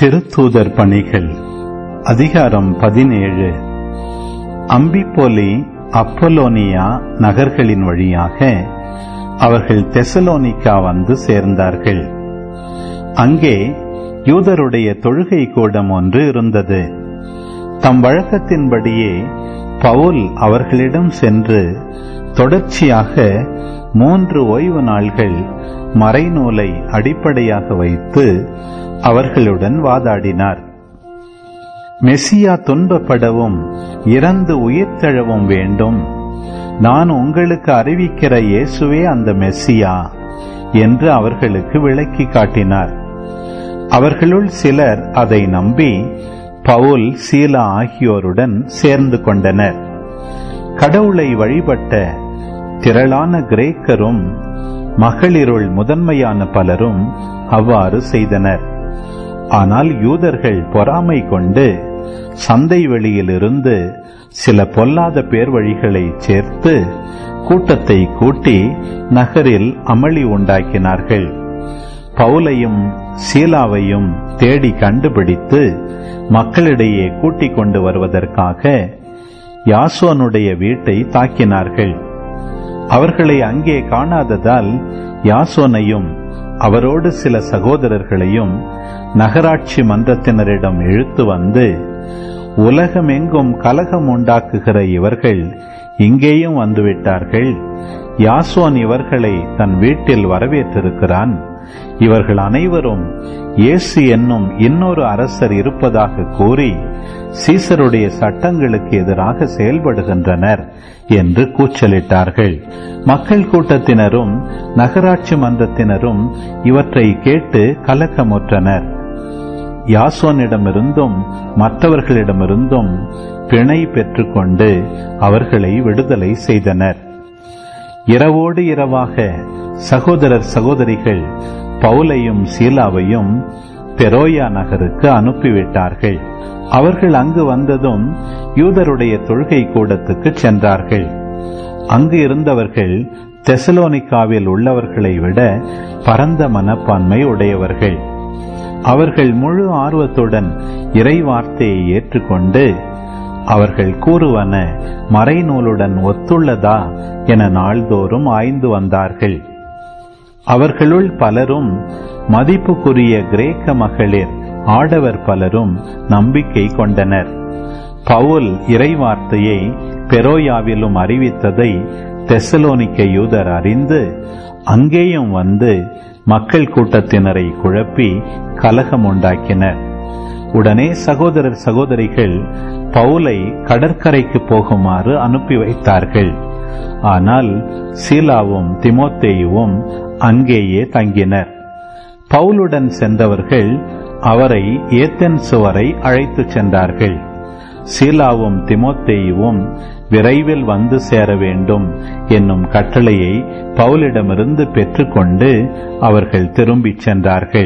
திருத்தூதர் பணிகள் அதிகாரம் பதினேழு அம்பிப்போலி அப்போலோனியா நகர்களின் வழியாக அவர்கள் தெசலோனிக்கா வந்து சேர்ந்தார்கள் அங்கே யூதருடைய தொழுகை கூடம் ஒன்று இருந்தது தம் வழக்கத்தின்படியே பவுல் அவர்களிடம் சென்று தொடர்ச்சியாக மூன்று ஓய்வு நாள்கள் மறைநூலை அடிப்படையாக வைத்து அவர்களுடன் வாதாடினார் மெசியா துன்பப்படவும் இறந்து உயிர்த்தெழவும் வேண்டும் நான் உங்களுக்கு அறிவிக்கிற இயேசுவே அந்த மெஸ்ஸியா என்று அவர்களுக்கு விளக்கி காட்டினார் அவர்களுள் சிலர் அதை நம்பி பவுல் சீலா ஆகியோருடன் சேர்ந்து கொண்டனர் கடவுளை வழிபட்ட திரளான கிரேக்கரும் மகளிருள் முதன்மையான பலரும் அவ்வாறு செய்தனர் ஆனால் யூதர்கள் பொறாமை கொண்டு சந்தை வெளியிலிருந்து சில பொல்லாத பேர் வழிகளை சேர்த்து கூட்டத்தை கூட்டி நகரில் அமளி உண்டாக்கினார்கள் பவுலையும் சீலாவையும் தேடி கண்டுபிடித்து மக்களிடையே கூட்டிக் கொண்டு வருவதற்காக யாசோனுடைய வீட்டை தாக்கினார்கள் அவர்களை அங்கே காணாததால் யாசோனையும் அவரோடு சில சகோதரர்களையும் நகராட்சி மன்றத்தினரிடம் இழுத்து வந்து உலகமெங்கும் கலகம் உண்டாக்குகிற இவர்கள் இங்கேயும் வந்துவிட்டார்கள் யாசோன் இவர்களை தன் வீட்டில் வரவேற்றிருக்கிறான் இவர்கள் அனைவரும் இயேசு என்னும் இன்னொரு அரசர் இருப்பதாக கூறி சீசருடைய சட்டங்களுக்கு எதிராக செயல்படுகின்றனர் என்று கூச்சலிட்டார்கள் மக்கள் கூட்டத்தினரும் நகராட்சி மன்றத்தினரும் இவற்றை கேட்டு கலக்கமுற்றனர் யாசோனிடமிருந்தும் மற்றவர்களிடமிருந்தும் பிணை பெற்றுக்கொண்டு அவர்களை விடுதலை செய்தனர் இரவோடு இரவாக சகோதரர் சகோதரிகள் பவுலையும் சீலாவையும் பெரோயா நகருக்கு அனுப்பிவிட்டார்கள் அவர்கள் அங்கு வந்ததும் யூதருடைய தொழுகை கூடத்துக்கு சென்றார்கள் அங்கு இருந்தவர்கள் தெசலோனிக்காவில் உள்ளவர்களை விட பரந்த மனப்பான்மை உடையவர்கள் அவர்கள் முழு ஆர்வத்துடன் இறை வார்த்தையை ஏற்றுக்கொண்டு அவர்கள் கூறுவன மறைநூலுடன் ஒத்துள்ளதா என நாள்தோறும் ஆய்ந்து வந்தார்கள் அவர்களுள் பலரும் மதிப்புக்குரிய கிரேக்க மகளிர் ஆடவர் பலரும் நம்பிக்கை கொண்டனர் பவுல் இறைவார்த்தையை பெரோயாவிலும் அறிவித்ததை தெசலோனிக்க யூதர் அறிந்து அங்கேயும் வந்து மக்கள் கூட்டத்தினரை குழப்பி கலகம் உண்டாக்கினர் உடனே சகோதரர் சகோதரிகள் பவுலை கடற்கரைக்கு போகுமாறு அனுப்பி வைத்தார்கள் ஆனால் சீலாவும் திமோத்தேயுவும் அங்கேயே தங்கினர் பவுலுடன் சென்றவர்கள் அவரை ஏத்தென்சு வரை அழைத்துச் சென்றார்கள் சீலாவும் திமோத்தேயுவும் விரைவில் வந்து சேர வேண்டும் என்னும் கட்டளையை பவுலிடமிருந்து பெற்றுக்கொண்டு அவர்கள் திரும்பிச் சென்றார்கள்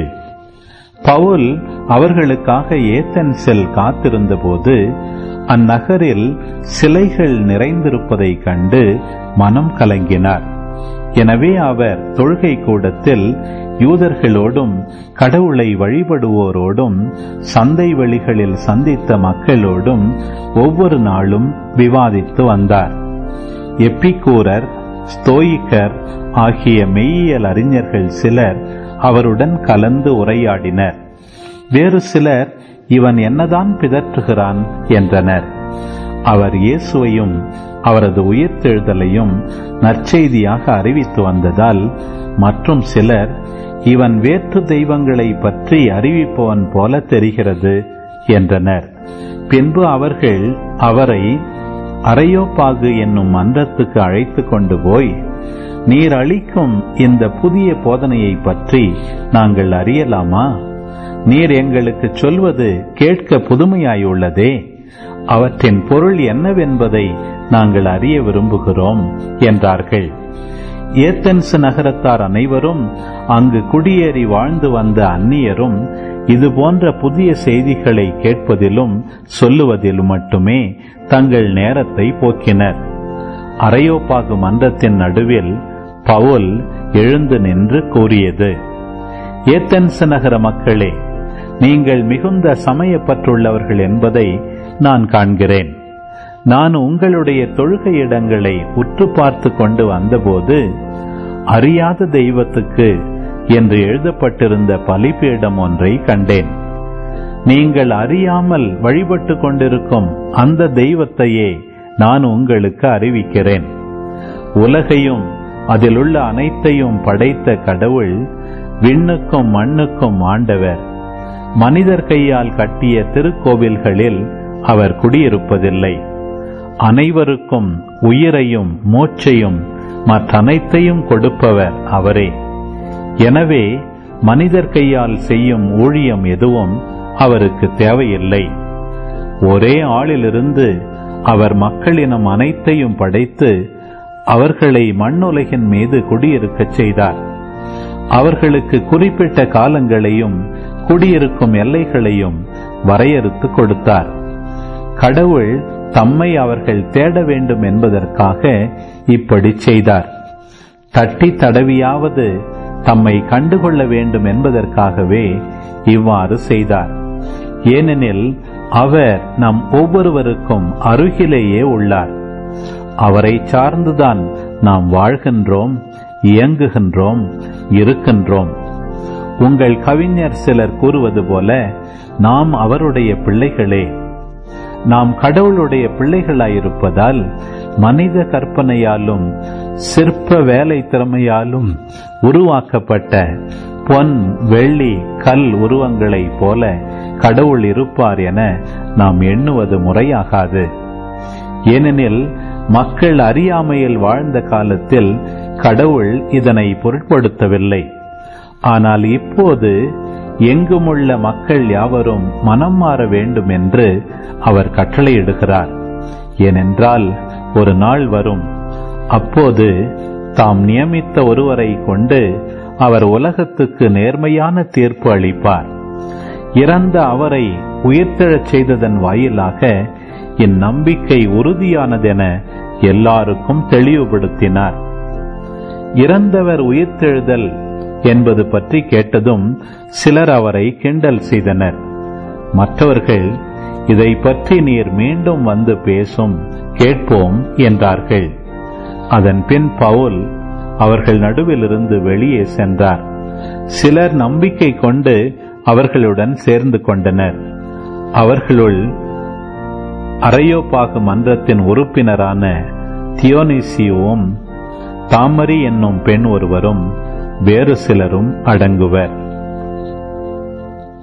பவுல் அவர்களுக்காக ஏத்தன்செல் காத்திருந்தபோது அந்நகரில் சிலைகள் நிறைந்திருப்பதை கண்டு மனம் கலங்கினார் எனவே அவர் தொழுகை கூடத்தில் யூதர்களோடும் கடவுளை வழிபடுவோரோடும் சந்தை வெளிகளில் சந்தித்த மக்களோடும் ஒவ்வொரு நாளும் விவாதித்து வந்தார் எப்பிக்கூரர் ஸ்தோயிக்கர் ஆகிய மெய்யியல் அறிஞர்கள் சிலர் அவருடன் கலந்து உரையாடினர் வேறு சிலர் இவன் என்னதான் பிதற்றுகிறான் என்றனர் அவர் இயேசுவையும் அவரது உயிர்த்தெழுதலையும் நற்செய்தியாக அறிவித்து வந்ததால் மற்றும் சிலர் இவன் வேற்று தெய்வங்களை பற்றி அறிவிப்பவன் போல தெரிகிறது என்றனர் பின்பு அவர்கள் அவரை அரையோப்பாகு என்னும் மன்றத்துக்கு அழைத்து கொண்டு போய் நீர் அளிக்கும் இந்த புதிய போதனையை பற்றி நாங்கள் அறியலாமா நீர் எங்களுக்கு சொல்வது கேட்க புதுமையாயுள்ளதே அவற்றின் பொருள் என்னவென்பதை நாங்கள் அறிய விரும்புகிறோம் என்றார்கள் ஏத்தன்ஸ் நகரத்தார் அனைவரும் அங்கு குடியேறி வாழ்ந்து வந்த அந்நியரும் இது போன்ற புதிய செய்திகளை கேட்பதிலும் சொல்லுவதிலும் மட்டுமே தங்கள் நேரத்தை போக்கினர் அரையோப்பாகு மன்றத்தின் நடுவில் பவுல் எழுந்து நின்று கூறியது ஏத்தன்ஸ் நகர மக்களே நீங்கள் மிகுந்த சமயப்பற்றுள்ளவர்கள் என்பதை நான் காண்கிறேன் நான் உங்களுடைய தொழுகை இடங்களை உற்று பார்த்து கொண்டு வந்தபோது அறியாத தெய்வத்துக்கு என்று எழுதப்பட்டிருந்த பலிபீடம் ஒன்றை கண்டேன் நீங்கள் அறியாமல் வழிபட்டு கொண்டிருக்கும் அந்த தெய்வத்தையே நான் உங்களுக்கு அறிவிக்கிறேன் உலகையும் அதிலுள்ள அனைத்தையும் படைத்த கடவுள் விண்ணுக்கும் மண்ணுக்கும் ஆண்டவர் மனிதர் கையால் கட்டிய திருக்கோவில்களில் அவர் குடியிருப்பதில்லை அனைவருக்கும் உயிரையும் மூச்சையும் மற்றனைத்தையும் கொடுப்பவர் அவரே எனவே மனிதர் கையால் செய்யும் ஊழியம் எதுவும் அவருக்கு தேவையில்லை ஒரே ஆளிலிருந்து அவர் மக்களினம் அனைத்தையும் படைத்து அவர்களை மண்ணுலகின் மீது குடியிருக்கச் செய்தார் அவர்களுக்கு குறிப்பிட்ட காலங்களையும் குடியிருக்கும் எல்லைகளையும் வரையறுத்து கொடுத்தார் கடவுள் தம்மை அவர்கள் தேட வேண்டும் என்பதற்காக இப்படி செய்தார் தட்டி தடவியாவது தம்மை கண்டுகொள்ள வேண்டும் என்பதற்காகவே இவ்வாறு செய்தார் ஏனெனில் அவர் நம் ஒவ்வொருவருக்கும் அருகிலேயே உள்ளார் அவரை சார்ந்துதான் நாம் வாழ்கின்றோம் இயங்குகின்றோம் இருக்கின்றோம் உங்கள் கவிஞர் சிலர் கூறுவது போல நாம் அவருடைய பிள்ளைகளே நாம் கடவுளுடைய பிள்ளைகளாயிருப்பதால் மனித கற்பனையாலும் சிற்ப வேலை திறமையாலும் உருவாக்கப்பட்ட பொன் வெள்ளி கல் உருவங்களைப் போல கடவுள் இருப்பார் என நாம் எண்ணுவது முறையாகாது ஏனெனில் மக்கள் அறியாமையில் வாழ்ந்த காலத்தில் கடவுள் இதனை பொருட்படுத்தவில்லை ஆனால் இப்போது எங்குமுள்ள மக்கள் யாவரும் மனம் மாற வேண்டும் என்று அவர் கட்டளையிடுகிறார் ஏனென்றால் ஒரு நாள் வரும் அப்போது தாம் நியமித்த ஒருவரை கொண்டு அவர் உலகத்துக்கு நேர்மையான தீர்ப்பு அளிப்பார் இறந்த அவரை உயிர்த்தெழச் செய்ததன் வாயிலாக இந்நம்பிக்கை உறுதியானதென எல்லாருக்கும் தெளிவுபடுத்தினார் இறந்தவர் உயிர்த்தெழுதல் என்பது பற்றி கேட்டதும் சிலர் அவரை கிண்டல் செய்தனர் மற்றவர்கள் இதை பற்றி நீர் மீண்டும் வந்து பேசும் கேட்போம் என்றார்கள் அதன் பின் பவுல் அவர்கள் நடுவிலிருந்து வெளியே சென்றார் சிலர் நம்பிக்கை கொண்டு அவர்களுடன் சேர்ந்து கொண்டனர் அவர்களுள் அரையோப்பாகு மன்றத்தின் உறுப்பினரான தியோனிசியுவும் தாமரி என்னும் பெண் ஒருவரும் வேறு சிலரும் அடங்குவர்